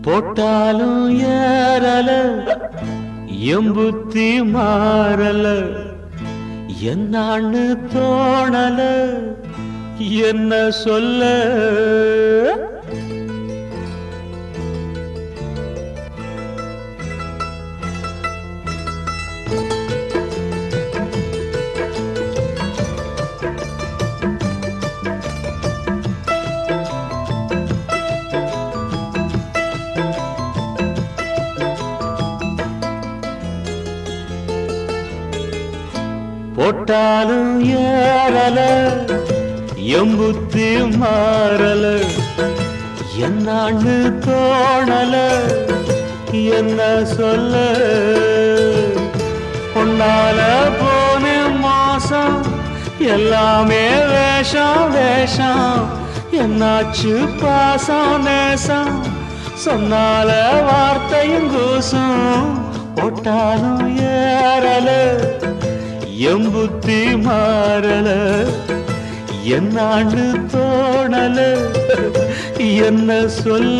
போட்டாலும் ஏறல எம்புத்தி மாறல என்னான்னு தோணல என்ன சொல்ல போட்டாலும் ஏறல எம்புத்தி மாறல என்னான்னு தோணல என்ன சொல்ல பொன்னால போன மாசம் எல்லாமே வேஷம் வேஷம் என்னாச்சு பாசம் நேசம் சொன்னால வார்த்தையும் கூசும் போட்டாலும் ஏறல எம்புத்தி மாறல என்னாண்டு தோணல என்ன சொல்ல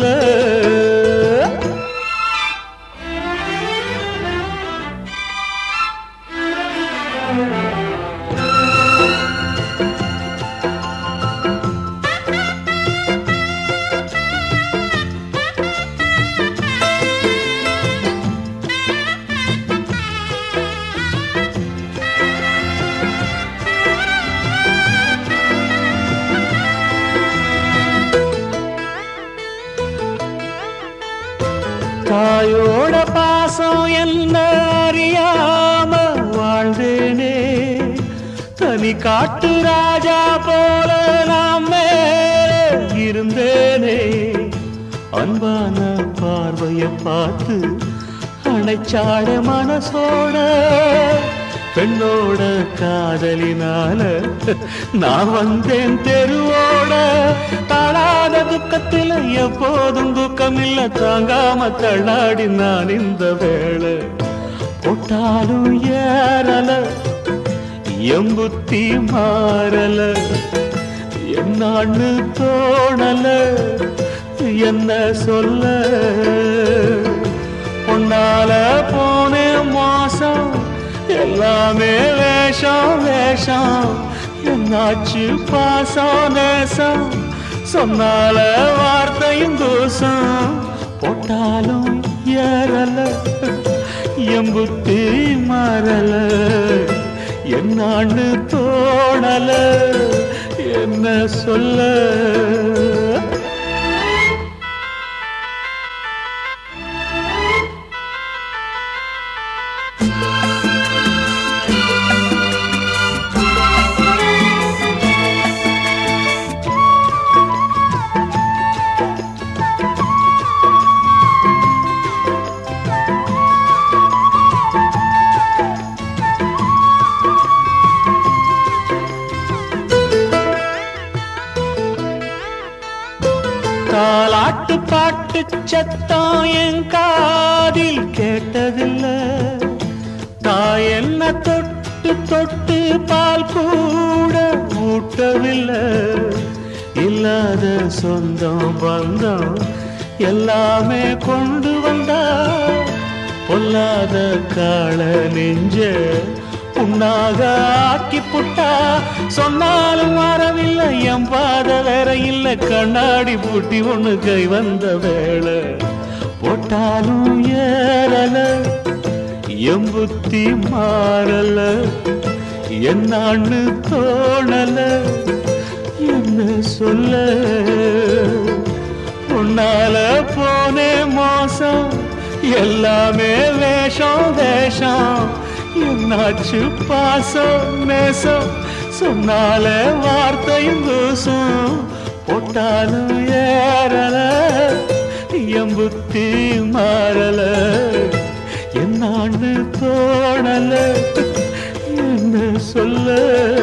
தாயோட பாசம் என்ன அறியாம வாழ்ந்தேனே தனி காட்டு ராஜா போல நான் மேலே இருந்தேனே அன்பான பார்வைய பார்த்து அணைச்சாட மனசோட பெண்ணோட காதலினால நான் வந்தேன் தெருவோட தாழாத துக்கத்தில் எப்போதும் துக்கம் இல்ல தாங்காம தள்ளாடி நான் இந்த வேளை போட்டாலும் ஏறல எம்புத்தி மாறல என்னான்னு தோணல என்ன சொல்ல பொன்னால போனே மோசம் எல்லாமே வேஷம் வேஷம் என்னாச்சு பாசம் நேசம் சொன்னால வார்த்தையும் தூசம் போட்டாலும் ஏறல எம்புத்தி மாறல என்னான்னு தோணல என்ன சொல்ல தாலாட்டு பாட்டு சத்தம் என் காதில் கேட்டதில்ல தாய் என்ன தொட்டு தொட்டு பால் கூட ஊட்டவில்லை இல்லாத சொந்தம் பந்தம் எல்லாமே கொண்டு வந்தா பொல்லாத கால நெஞ்ச புண்ணாக ஆக்கி புட்டா சொன்னாலும் வரவில்லை என் பாத வேற இல்ல கண்ணாடி பூட்டி ஒண்ணு கை வந்த வேளை போட்டாலும் ஏறல எம்புத்தி மாறல என்னான்னு தோணல என்ன சொல்ல உன்னால போனே மோசம் எல்லாமே வேஷம் வேஷம் என்னாச்சு பாசம் நேசம் சொன்னால வார்த்தையும் தூசம் போட்டாலும் ஏறல எம்புத்தி மாறல என்னான்னு தோணல என்ன சொல்ல